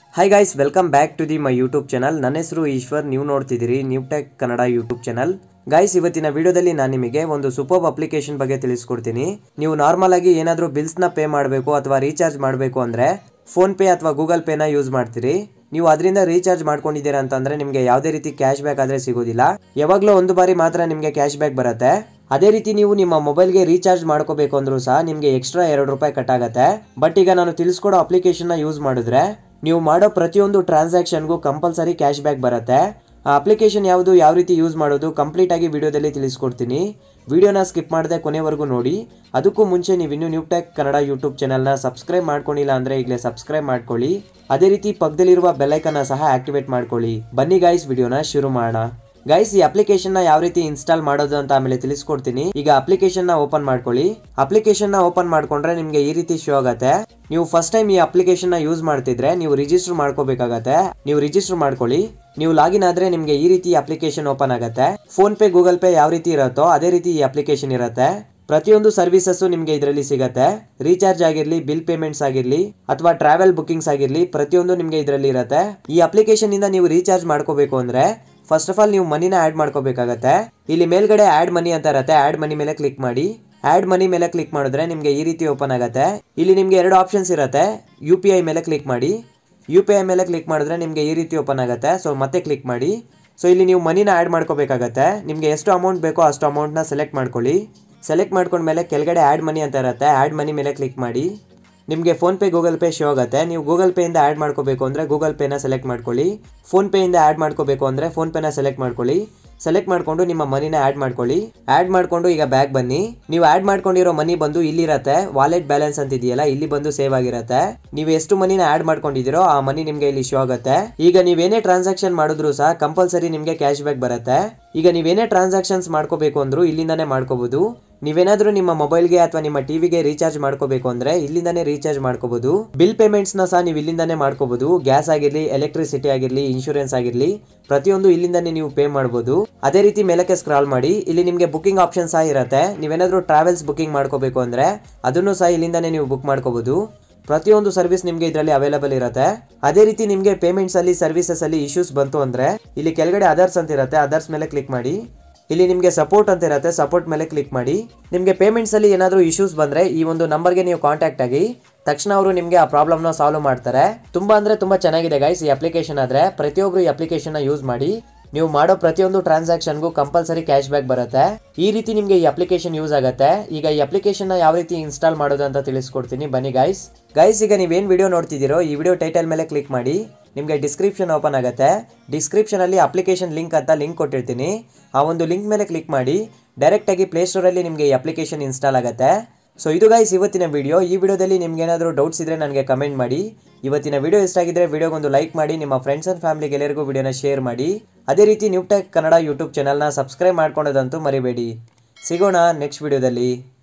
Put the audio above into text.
hi guys welcome back to the my YouTube channel ನನ್ನ ಹೆಸರು ಈಶ್ವರ್ ನೀವು ನೋಡ್ತಿದ್ದೀರಿ new tech Kannada YouTube channel guys ಇವತ್ತಿನ ವಿಡಿಯೋದಲ್ಲಿ ನಾನು ನಿಮಗೆ ಒಂದು ಸೂಪರ್ ಅಪ್ಲಿಕೇಶನ್ ಬಗ್ಗೆ ತಿಳಿಸ್ಕೊಡ್ತೀನಿ ನೀವು ನಾರ್ಮಲ್ ಆಗಿ ಏನಾದರೂ ಬಿಲ್ಸ್ನ ಪೇ ಮಾಡಬೇಕು ಅಥವಾ ರೀಚಾರ್ಜ್ ಮಾಡಬೇಕು ಅಂದರೆ ಫೋನ್ ಪೇ ಅಥವಾ ಗೂಗಲ್ ಪೇನ ಯೂಸ್ ಮಾಡ್ತೀರಿ ನೀವು ಅದರಿಂದ ರೀಚಾರ್ಜ್ ಮಾಡ್ಕೊಂಡಿದ್ದೀರಾ ಅಂತಂದ್ರೆ ನಿಮಗೆ ಯಾವುದೇ ರೀತಿ ಕ್ಯಾಶ್ ಬ್ಯಾಕ್ ಆದರೆ ಸಿಗೋದಿಲ್ಲ ಯಾವಾಗಲೂ ಒಂದು ಬಾರಿ ಮಾತ್ರ ನಿಮಗೆ ಕ್ಯಾಶ್ ಬ್ಯಾಕ್ ಬರುತ್ತೆ ಅದೇ ರೀತಿ ನೀವು ನಿಮ್ಮ ಮೊಬೈಲ್ಗೆ ರೀಚಾರ್ಜ್ ಮಾಡ್ಕೋಬೇಕು ಅಂದ್ರೂ ಸಹ ನಿಮಗೆ ಎಕ್ಸ್ಟ್ರಾ ಎರಡು ರೂಪಾಯಿ ಕಟ್ ಆಗುತ್ತೆ ಬಟ್ ಈಗ ನಾನು ತಿಳಿಸ್ಕೊಡೋ ಅಪ್ಲಿಕೇಶನ್ನ ಯೂಸ್ ಮಾಡಿದ್ರೆ ನೀವು ಮಾಡೋ ಪ್ರತಿಯೊಂದು ಟ್ರಾನ್ಸಾಕ್ಷನ್ಗೂ ಕಂಪಲ್ಸರಿ ಕ್ಯಾಶ್ ಬ್ಯಾಕ್ ಬರುತ್ತೆ ಆ ಅಪ್ಲಿಕೇಶನ್ ಯಾವುದು ಯಾವ ರೀತಿ ಯೂಸ್ ಮಾಡೋದು ಕಂಪ್ಲೀಟ್ ಆಗಿ ವಿಡಿಯೋದಲ್ಲಿ ತಿಳಿಸ್ಕೊಡ್ತೀನಿ ವಿಡಿಯೋನ ಸ್ಕಿಪ್ ಮಾಡದೆ ಕೊನೆವರೆಗೂ ನೋಡಿ ಅದಕ್ಕೂ ಮುಂಚೆ ನೀವು ಇನ್ನೂ ನ್ಯೂ ಟೆಕ್ ಕನ್ನಡ ಯೂಟ್ಯೂಬ್ ಚಾನಲ್ನ ಸಬ್ಸ್ಕ್ರೈಬ್ ಮಾಡ್ಕೊಂಡಿಲ್ಲ ಅಂದರೆ ಈಗಲೇ ಸಬ್ಸ್ಕ್ರೈಬ್ ಮಾಡ್ಕೊಳ್ಳಿ ಅದೇ ರೀತಿ ಪಕ್ಕದಲ್ಲಿರುವ ಬೆಲ್ಲೈಕನ್ನ ಸಹ ಆಕ್ಟಿವೇಟ್ ಮಾಡ್ಕೊಳ್ಳಿ ಬನ್ನಿ ಗಾಯ್ಸ್ ವಿಡಿಯೋನ ಶುರು ಮಾಡೋಣ ಗೈಸ್ ಈ ಅಪ್ಲಿಕೇಶನ್ ನ ಯಾವ ರೀತಿ ಇನ್ಸ್ಟಾಲ್ ಮಾಡೋದು ಅಂತ ಆಮೇಲೆ ತಿಳಿಸ್ಕೊಡ್ತೀನಿ ಈಗ ಅಪ್ಲಿಕೇಶನ್ ನ ಓಪನ್ ಮಾಡ್ಕೊಳ್ಳಿ ಅಪ್ಲಿಕೇಶನ್ ನ ಓಪನ್ ಮಾಡ್ಕೊಂಡ್ರೆ ನಿಮ್ಗೆ ಈ ರೀತಿ ಶೋ ಆಗುತ್ತೆ ನೀವು ಫಸ್ಟ್ ಟೈಮ್ ಈ ಅಪ್ಲಿಕೇಶನ್ ನ ಯೂಸ್ ಮಾಡ್ತಿದ್ರೆ ನೀವು ರಿಜಿಸ್ಟರ್ ಮಾಡ್ಕೋಬೇಕಾಗತ್ತೆ ನೀವು ರಿಜಿಸ್ಟರ್ ಮಾಡ್ಕೊಳ್ಳಿ ನೀವು ಲಾಗಿನ್ ಆದ್ರೆ ನಿಮ್ಗೆ ಈ ರೀತಿ ಅಪ್ಲಿಕೇಶನ್ ಓಪನ್ ಆಗುತ್ತೆ ಫೋನ್ ಪೇ ಗೂಗಲ್ ಪೇ ಯಾವ ರೀತಿ ಇರುತ್ತೋ ಅದೇ ರೀತಿ ಈ ಅಪ್ಲಿಕೇಶನ್ ಇರುತ್ತೆ ಪ್ರತಿಯೊಂದು ಸರ್ವಿಸಸ್ ನಿಮಗೆ ಇದರಲ್ಲಿ ಸಿಗತ್ತೆ ರೀಚಾರ್ಜ್ ಆಗಿರ್ಲಿ ಬಿಲ್ ಪೇಮೆಂಟ್ಸ್ ಆಗಿರ್ಲಿ ಅಥವಾ ಟ್ರಾವೆಲ್ ಬುಕಿಂಗ್ಸ್ ಆಗಿರ್ಲಿ ಪ್ರತಿಯೊಂದು ನಿಮಗೆ ಇದರಲ್ಲಿ ಇರುತ್ತೆ ಈ ಅಪ್ಲಿಕೇಶನ್ ಇಂದ ನೀವು ರೀಚಾರ್ಜ್ ಮಾಡ್ಕೋಬೇಕು ಅಂದ್ರೆ ಫಸ್ಟ್ ಆಫ್ ಆಲ್ ನೀವು ಮನಿನ ಆಡ್ ಮಾಡ್ಕೋಬೇಕಾಗತ್ತೆ ಇಲ್ಲಿ ಮೇಲ್ಗಡೆ ಆಡ್ ಮನಿ ಅಂತ ಇರುತ್ತೆ ಆಡ್ ಮನಿ ಮೇಲೆ ಕ್ಲಿಕ್ ಮಾಡಿ ಆಡ್ ಮನಿ ಮೇಲೆ ಕ್ಲಿಕ್ ಮಾಡಿದ್ರೆ ನಿಮಗೆ ಈ ರೀತಿ ಓಪನ್ ಆಗುತ್ತೆ ಇಲ್ಲಿ ನಿಮಗೆ ಎರಡು ಆಪ್ಷನ್ಸ್ ಇರುತ್ತೆ ಯು ಪಿ ಐ ಮೇಲೆ ಕ್ಲಿಕ್ ಮಾಡಿ ಯು ಪಿ ಐ ಮೇಲೆ ಕ್ಲಿಕ್ ಮಾಡಿದ್ರೆ ನಿಮಗೆ ಈ ರೀತಿ ಓಪನ್ ಆಗುತ್ತೆ ಸೊ ಮತ್ತೆ ಕ್ಲಿಕ್ ಮಾಡಿ ಸೊ ಇಲ್ಲಿ ನೀವು ಮನಿನ ಆ್ಯಡ್ ಮಾಡ್ಕೋಬೇಕಾಗತ್ತೆ ನಿಮಗೆ ಎಷ್ಟು ಅಮೌಂಟ್ ಬೇಕೋ ಅಷ್ಟು ಅಮೌಂಟ್ನ ಸೆಲೆಕ್ಟ್ ಮಾಡ್ಕೊಳ್ಳಿ ಸೆಲೆಕ್ಟ್ ಮಾಡ್ಕೊಂಡ್ಮೇಲೆ ಕೆಳಗಡೆ ಆ್ಯಡ್ ಮನಿ ಅಂತ ಇರುತ್ತೆ ಆ್ಯಡ್ ಮನಿ ಮೇಲೆ ಕ್ಲಿಕ್ ಮಾಡಿ ನಿಮಗೆ ಫೋನ್ಪೇ ಗೂಗಲ್ ಪೇ ಶೋ ಆಗುತ್ತೆ ನೀವು ಗೂಗಲ್ ಪೇಯಿಂದ ಆ್ಯಡ್ ಮಾಡ್ಕೋಬೇಕು ಅಂದರೆ ಗೂಗಲ್ ಪೇನ ಸೆಲೆಕ್ಟ್ ಮಾಡ್ಕೊಳ್ಳಿ ಫೋನ್ ಪೇಯಿಂದ ಆ್ಯಡ್ ಮಾಡ್ಕೋಬೇಕು ಅಂದರೆ ಫೋನ್ ಪೇನ ಸೆಲೆಕ್ಟ್ ಮಾಡ್ಕೊಳ್ಳಿ ಸೆಲೆಕ್ಟ್ ಮಾಡಿಕೊಂಡು ನಿಮ್ಮ ಮನಿನ ಆ್ಯಡ್ ಮಾಡ್ಕೊಳ್ಳಿ ಆ್ಯಡ್ ಮಾಡಿಕೊಂಡು ಈಗ ಬ್ಯಾಗ್ ಬನ್ನಿ ನೀವು ಆ್ಯಡ್ ಮಾಡ್ಕೊಂಡಿರೋ ಮನಿ ಬಂದು ಇಲ್ಲಿರತ್ತೆ ವಾಲೆಟ್ ಬ್ಯಾಲೆನ್ಸ್ ಅಂತ ಇದೆಯಲ್ಲ ಇಲ್ಲಿ ಬಂದು ಸೇವ್ ಆಗಿರತ್ತೆ ನೀವು ಎಷ್ಟು ಮನಿನ ಆ್ಯಡ್ ಮಾಡ್ಕೊಂಡಿದ್ದೀರೋ ಆ ಮನಿ ನಿಮಗೆ ಇಲ್ಲಿ ಶೋ ಆಗುತ್ತೆ ಈಗ ನೀವೇನೇ ಟ್ರಾನ್ಸಾಕ್ಷನ್ ಮಾಡಿದ್ರು ಸಹ ಕಂಪಲ್ಸರಿ ನಿಮಗೆ ಕ್ಯಾಶ್ ಬ್ಯಾಕ್ ಬರುತ್ತೆ ಈಗ ನೀವೇನೇ ಟ್ರಾನ್ಸಾಕ್ಷನ್ಸ್ ಮಾಡ್ಕೋಬೇಕು ಅಂದ್ರೂ ಇಲ್ಲಿಂದಾನೇ ಮಾಡ್ಕೋಬಹುದು ನೀವೇನಾದ್ರೂ ನಿಮ್ಮ ಮೊಬೈಲ್ಗೆ ಅಥವಾ ನಿಮ್ಮ ಟಿವಿಗೆ ರೀಚಾರ್ಜ್ ಮಾಡ್ಕೋಬೇಕು ಅಂದ್ರೆ ಇಲ್ಲಿಂದಾನೇ ರೀಚಾರ್ಜ್ ಮಾಡ್ಕೋಬಹುದು ಬಿಲ್ ಪೇಮೆಂಟ್ಸ್ ನ ಸಹ ನೀವು ಇಲ್ಲಿಂದಾನೇ ಮಾಡ್ಕೋಬಹುದು ಗ್ಯಾಸ್ ಆಗಿರ್ಲಿ ಎಲೆಕ್ಟ್ರಿಸಿಟಿ ಆಗಿರ್ಲಿ ಇನ್ಶೂರೆನ್ಸ್ ಆಗಿರ್ಲಿ ಪ್ರತಿಯೊಂದು ಇಲ್ಲಿಂದಾನೇ ನೀವು ಪೇ ಮಾಡಬಹುದು ಅದೇ ರೀತಿ ಮೇಲಕ್ಕೆ ಸ್ಕ್ರಾಲ್ ಮಾಡಿ ಇಲ್ಲಿ ನಿಮಗೆ ಬುಕಿಂಗ್ ಆಪ್ಷನ್ ಸಹ ಇರುತ್ತೆ ನೀವೇನಾದ್ರೂ ಟ್ರಾವೆಲ್ಸ್ ಬುಕಿಂಗ್ ಮಾಡ್ಕೋಬೇಕು ಅಂದ್ರೆ ಅದನ್ನು ಸಹ ಇಲ್ಲಿಂದಾನೇ ನೀವು ಬುಕ್ ಮಾಡ್ಕೋಬಹುದು ಪ್ರತಿಯೊಂದು ಸರ್ವಿಸ್ ನಿಮಗೆ ಇದರಲ್ಲಿ ಅವೈಲೇಬಲ್ ಇರುತ್ತೆ ಅದೇ ರೀತಿ ನಿಮಗೆ ಪೇಮೆಂಟ್ಸ್ ಅಲ್ಲಿ ಸರ್ವಿಸಸ್ ಅಲ್ಲಿ ಇಶ್ಯೂಸ್ ಬಂತು ಅಂದ್ರೆ ಇಲ್ಲಿ ಕೆಳಗಡೆ ಅದರ್ಸ್ ಅಂತ ಇರುತ್ತೆ ಅದರ್ಸ್ ಮೇಲೆ ಕ್ಲಿಕ್ ಮಾಡಿ ಇಲ್ಲಿ ನಿಮಗೆ ಸಪೋರ್ಟ್ ಅಂತ ಇರುತ್ತೆ ಸಪೋರ್ಟ್ ಮೇಲೆ ಕ್ಲಿಕ್ ಮಾಡಿ ನಿಮಗೆ ಪೇಮೆಂಟ್ಸ್ ಅಲ್ಲಿ ಏನಾದರೂ ಇಶ್ಯೂಸ್ ಬಂದ್ರೆ ಈ ಒಂದು ನಂಬರ್ಗೆ ನೀವು ಕಾಂಟ್ಯಾಕ್ಟ್ ಆಗಿ ತಕ್ಷಣ ಅವರು ನಿಮಗೆ ಆ ಪ್ರಾಬ್ಲಮ್ನ ಸಾಲ್ವ್ ಮಾಡ್ತಾರೆ ತುಂಬಾ ಅಂದ್ರೆ ತುಂಬಾ ಚೆನ್ನಾಗಿದೆ ಗೈಸ್ ಈ ಅಪ್ಲಿಕೇಶನ್ ಆದ್ರೆ ಪ್ರತಿಯೊಬ್ಬರು ಈ ಅಪ್ಲಿಕೇಶನ್ ಯೂಸ್ ಮಾಡಿ ನೀವು ಮಾಡೋ ಪ್ರತಿಯೊಂದು ಟ್ರಾನ್ಸಾಕ್ಷನ್ಗೂ ಕಂಪಲ್ಸರಿ ಕ್ಯಾಶ್ ಬ್ಯಾಕ್ ಬರುತ್ತೆ ಈ ರೀತಿ ನಿಮಗೆ ಈ ಅಪ್ಲಿಕೇಶನ್ ಯೂಸ್ ಆಗುತ್ತೆ ಈಗ ಈ ಅಪ್ಲಿಕೇಶನ್ ಯಾವ ರೀತಿ ಇನ್ಸ್ಟಾಲ್ ಮಾಡೋದು ಅಂತ ತಿಳಿಸ್ಕೊಡ್ತೀನಿ ಬನ್ನಿ ಗೈಸ್ ಗೈಸ್ ಈಗ ನೀವೇನು ವಿಡಿಯೋ ನೋಡ್ತಿದ್ದೀರೋ ಈ ವಿಡಿಯೋ ಟೈಟಲ್ ಮೇಲೆ ಕ್ಲಿಕ್ ಮಾಡಿ ನಿಮಗೆ ಡಿಸ್ಕ್ರಿಪ್ಷನ್ ಓಪನ್ ಆಗುತ್ತೆ ಡಿಸ್ಕ್ರಿಪ್ಷನಲ್ಲಿ ಅಪ್ಲಿಕೇಶನ್ ಲಿಂಕ್ ಅಂತ ಲಿಂಕ್ ಕೊಟ್ಟಿರ್ತೀನಿ ಆ ಒಂದು ಲಿಂಕ್ ಮೇಲೆ ಕ್ಲಿಕ್ ಮಾಡಿ ಡೈರೆಕ್ಟಾಗಿ ಪ್ಲೇಸ್ಟೋರಲ್ಲಿ ನಿಮಗೆ ಈ ಅಪ್ಲಿಕೇಶನ್ ಇನ್ಸ್ಟಾಲ್ ಆಗುತ್ತೆ ಸೊ ಇದು ಗೈಸ್ ಇವತ್ತಿನ ವಿಡಿಯೋ ಈ ವಿಡಿಯೋದಲ್ಲಿ ನಿಮ್ಗೆ ಏನಾದರೂ ಡೌಟ್ಸ್ ಇದ್ದರೆ ನನಗೆ ಕಮೆಂಟ್ ಮಾಡಿ ಇವತ್ತಿನ ವಿಡಿಯೋ ಇಷ್ಟ ಆಗಿದ್ರೆ ವಿಡಿಯೋಗೊಂದು ಲೈಕ್ ಮಾಡಿ ನಿಮ್ಮ ಫ್ರೆಂಡ್ಸ್ ಆ್ಯಂಡ್ ಫ್ಯಾಮಿಲಿಗೆ ಎಲ್ಲರಿಗೂ ವಿಡಿಯೋನ ಶೇರ್ ಮಾಡಿ ಅದೇ ರೀತಿ ನ್ಯೂ ಟೆಕ್ ಕನ್ನಡ ಯೂಟ್ಯೂಬ್ ಚಾನಲ್ನ ಸಬ್ಸ್ಕ್ರೈಬ್ ಮಾಡ್ಕೊಳೋದಂತೂ ಮರಿಬೇಡಿ ಸಿಗೋಣ ನೆಕ್ಸ್ಟ್ ವಿಡಿಯೋದಲ್ಲಿ